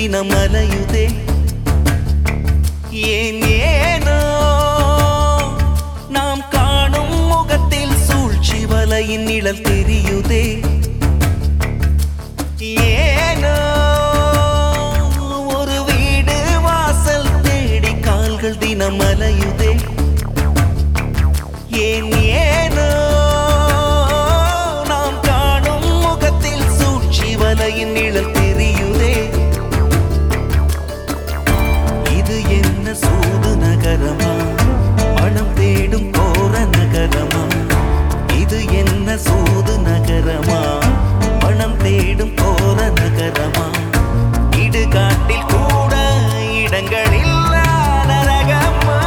தினம் அலையுதே ஏன் ஏனோ நாம் காணும் முகத்தில் சூழ்ச்சி வலையின் நிழல் தெரியுதே ஏனோ ஒரு வீடு வாசல் தேடி கால்கள் தினம் அலையுதே ஏன் ஏனோ நாம் காணும் முகத்தில் சூழ்ச்சி வலையின் நிழல் தெரியுதே இது என்ன சூது நகரமா மனம் தேடும் கோர நகரமா இது என்ன சூது நகரமா மனம் தேடும் கோர நகரமா இடுகாட்டில் கூட இடங்களில் நரகமா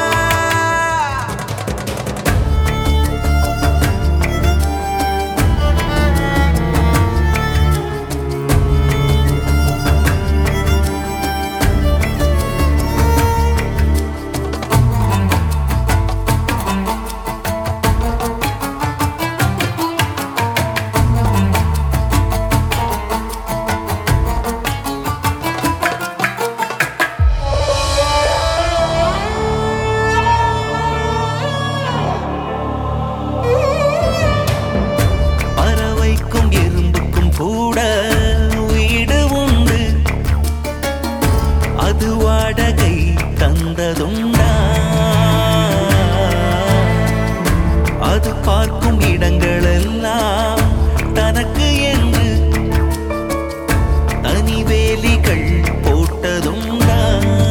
பறவைக்கும் எறும்புக்கும் கூட வீடு உண்டு அது வாடகை தந்ததுண்டா அது பார்க்கும் இடங்களெல்லாம் தனக்கு என்று தனி வேலிகள் போட்டதுண்டா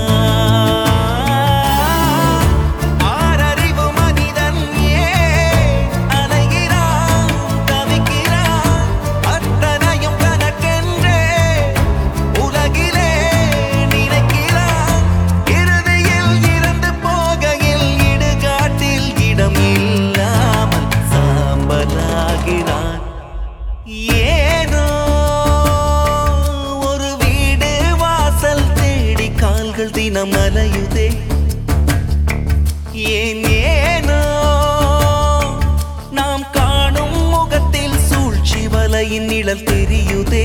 ஆறறிவு மனிதன் ஏன் அலைகிறான், தவிக்கிறான், அத்தனையும் தனக்கென்றே உலகிலே நினைக்கிறான். இறுதியில் இறந்து போகையில் இடுகாட்டில் இடம் இல்லாமல் சாம்பலாகிறான் ஏனோ ஒரு வீடு வாசல் தேடி கால்கள் தினம் அலையுதே ஏன் ஏனோ நாம் காணும் முகத்தில் சூழ்ச்சி வலையின் நிழல் தெரியுதே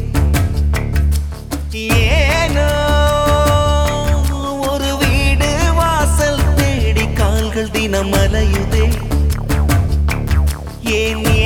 ஏனோ ஒரு வீடு வாசல் தேடி கால்கள் தினம் அலையுதே ஏன்